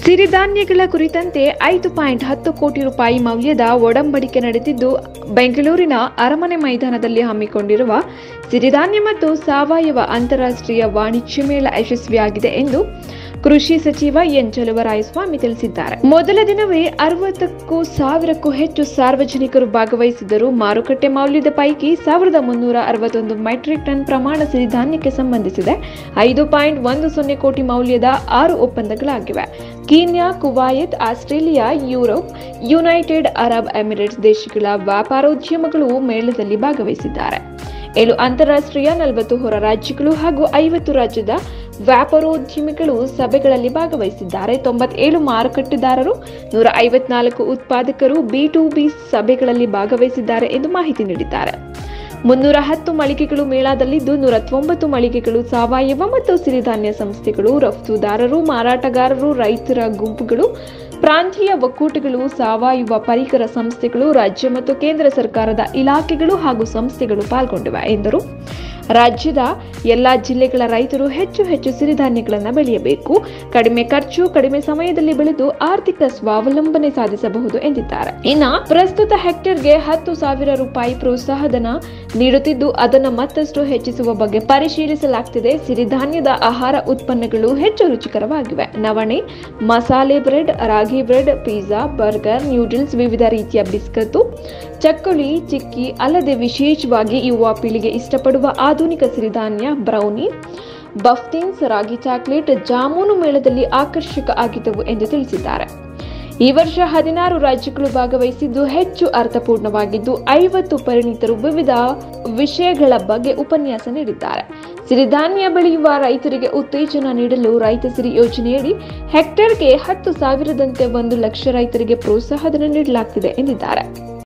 ಸಿರಿಧಾನ್ಯಗಳ ಕುರಿತಂತೆ ಐದು ಪಾಯಿಂಟ್ ಹತ್ತು ಕೋಟಿ ರೂಪಾಯಿ ಮೌಲ್ಯದ ಒಡಂಬಡಿಕೆ ನಡೆದಿದ್ದು ಬೆಂಗಳೂರಿನ ಅರಮನೆ ಮೈದಾನದಲ್ಲಿ ಹಮ್ಮಿಕೊಂಡಿರುವ ಸಿರಿಧಾನ್ಯ ಮತ್ತು ಸಾವಯವ ಅಂತಾರಾಷ್ಟ್ರೀಯ ವಾಣಿಜ್ಯ ಮೇಳ ಯಶಸ್ವಿಯಾಗಿದೆ ಎಂದು ಕೃಷಿ ಸಚಿವ ಎನ್ ಚಲುವರಾಯಸ್ವಾಮಿ ತಿಳಿಸಿದ್ದಾರೆ ಮೊದಲ ದಿನವೇ ಅರವತ್ತಕ್ಕೂ ಸಾವಿರಕ್ಕೂ ಹೆಚ್ಚು ಸಾರ್ವಜನಿಕರು ಭಾಗವಹಿಸಿದ್ದರು ಮಾರುಕಟ್ಟೆ ಮೌಲ್ಯದ ಪೈಕಿ ಸಾವಿರದ ಮುನ್ನೂರ ಅರವತ್ತೊಂದು ಮೆಟ್ರಿಕ್ ಟನ್ ಪ್ರಮಾಣ ಸಿರಿಧಾನ್ಯಕ್ಕೆ ಸಂಬಂಧಿಸಿದೆ ಐದು ಪಾಯಿಂಟ್ ಒಂದು ಸೊನ್ನೆ ಕೋಟಿ ಮೌಲ್ಯದ ಆರು ಒಪ್ಪಂದಗಳಾಗಿವೆ Kenya Kuwait Australia Europe United Arab Emirates ದೇಶಗಳ ವ್ಯಾಪಾರೋದ್ಯಮಗಳು ಮೇಳದಲ್ಲಿ ಭಾಗವಹಿಸಿದ್ದಾರೆ ಏಳು ಅಂತಾರಾಷ್ಟ್ರೀಯ ನಲವತ್ತು ಹೊರ ರಾಜ್ಯಗಳು ಹಾಗೂ ಐವತ್ತು ರಾಜ್ಯದ ವ್ಯಾಪಾರೋದ್ಯಮಿಗಳು ಸಭೆಗಳಲ್ಲಿ ಭಾಗವಹಿಸಿದ್ದಾರೆ ತೊಂಬತ್ತೇಳು ಮಾರುಕಟ್ಟೆದಾರರು ನೂರ ಐವತ್ನಾಲ್ಕು ಉತ್ಪಾದಕರು ಬಿ ಟು ಬಿ ಸಭೆಗಳಲ್ಲಿ ಭಾಗವಹಿಸಿದ್ದಾರೆ ಎಂದು ಮಾಹಿತಿ ನೀಡಿದ್ದಾರೆ ಮುನ್ನೂರ ಹತ್ತು ಮಳಿಗೆಗಳು ಮೇಳದಲ್ಲಿದ್ದು ನೂರ ತೊಂಬತ್ತು ಮಳಿಗೆಗಳು ಸಾವಯವ ಮತ್ತು ಸಿರಿಧಾನ್ಯ ಸಂಸ್ಥೆಗಳು ರಫ್ತುದಾರರು ಮಾರಾಟಗಾರರು ರೈತರ ಗುಂಪುಗಳು ಪ್ರಾಂತೀಯ ಒಕ್ಕೂಟಗಳು ಸಾವಯವ ಪರಿಕರ ಸಂಸ್ಥೆಗಳು ರಾಜ್ಯ ಮತ್ತು ಕೇಂದ್ರ ಸರ್ಕಾರದ ಇಲಾಖೆಗಳು ಹಾಗೂ ಸಂಸ್ಥೆಗಳು ಪಾಲ್ಗೊಂಡಿವೆ ಎಂದರು ರಾಜ್ಯದ ಎಲ್ಲ ಜಿಲ್ಲೆಗಳ ರೈತರು ಹೆಚ್ಚು ಹೆಚ್ಚು ಸಿರಿಧಾನ್ಯಗಳನ್ನು ಬೆಳೆಯಬೇಕು ಕಡಿಮೆ ಖರ್ಚು ಕಡಿಮೆ ಸಮಯದಲ್ಲಿ ಬೆಳೆದು ಆರ್ಥಿಕ ಸ್ವಾವಲಂಬನೆ ಸಾಧಿಸಬಹುದು ಎಂದಿದ್ದಾರೆ ಇನ್ನ ಪ್ರಸ್ತುತ ಹೆಕ್ಟೇರ್ಗೆ ಹತ್ತು ಸಾವಿರ ರೂಪಾಯಿ ಪ್ರೋತ್ಸಾಹಧನ ನೀಡುತ್ತಿದ್ದು ಅದನ್ನು ಮತ್ತಷ್ಟು ಹೆಚ್ಚಿಸುವ ಬಗ್ಗೆ ಪರಿಶೀಲಿಸಲಾಗ್ತಿದೆ ಸಿರಿಧಾನ್ಯದ ಆಹಾರ ಉತ್ಪನ್ನಗಳು ಹೆಚ್ಚು ರುಚಿಕರವಾಗಿವೆ ನವಣೆ ಮಸಾಲೆ ಬ್ರೆಡ್ ರಾಗಿ ಬ್ರೆಡ್ ಪಿಜ್ಜಾ ಬರ್ಗರ್ ನ್ಯೂಡಲ್ಸ್ ವಿವಿಧ ರೀತಿಯ ಬಿಸ್ಕತ್ತು ಚಕ್ಕುಳಿ ಚಿಕ್ಕಿ ಅಲ್ಲದೆ ವಿಶೇಷವಾಗಿ ಯುವ ಪೀಳಿಗೆ ಇಷ್ಟಪಡುವ ಆಧುನಿಕ ಸಿರಿಧಾನ್ಯ ಬ್ರೌನಿ ಬಫ್ತಿನ್ಸ್ ರಾಗಿ ಚಾಕ್ಲೇಟ್ ಜಾಮೂನು ಮೇಳದಲ್ಲಿ ಆಕರ್ಷಕ ಆಗಿದ್ದವು ಎಂದು ತಿಳಿಸಿದ್ದಾರೆ ಈ ವರ್ಷ ಹದಿನಾರು ರಾಜ್ಯಗಳು ಭಾಗವಹಿಸಿದ್ದು ಹೆಚ್ಚು ಅರ್ಥಪೂರ್ಣವಾಗಿದ್ದು ಐವತ್ತು ಪರಿಣಿತರು ವಿವಿಧ ವಿಷಯಗಳ ಬಗ್ಗೆ ಉಪನ್ಯಾಸ ನೀಡಿದ್ದಾರೆ ಸಿರಿಧಾನ್ಯ ಬೆಳೆಯುವ ರೈತರಿಗೆ ಉತ್ತೇಜನ ನೀಡಲು ರೈತ ಸಿರಿ ಯೋಜನೆಯಡಿ ಹೆಕ್ಟೇರ್ಗೆ ಹತ್ತು ಸಾವಿರದಂತೆ ಒಂದು ಲಕ್ಷ ರೈತರಿಗೆ ಪ್ರೋತ್ಸಾಹಧನ ನೀಡಲಾಗ್ತಿದೆ ಎಂದಿದ್ದಾರೆ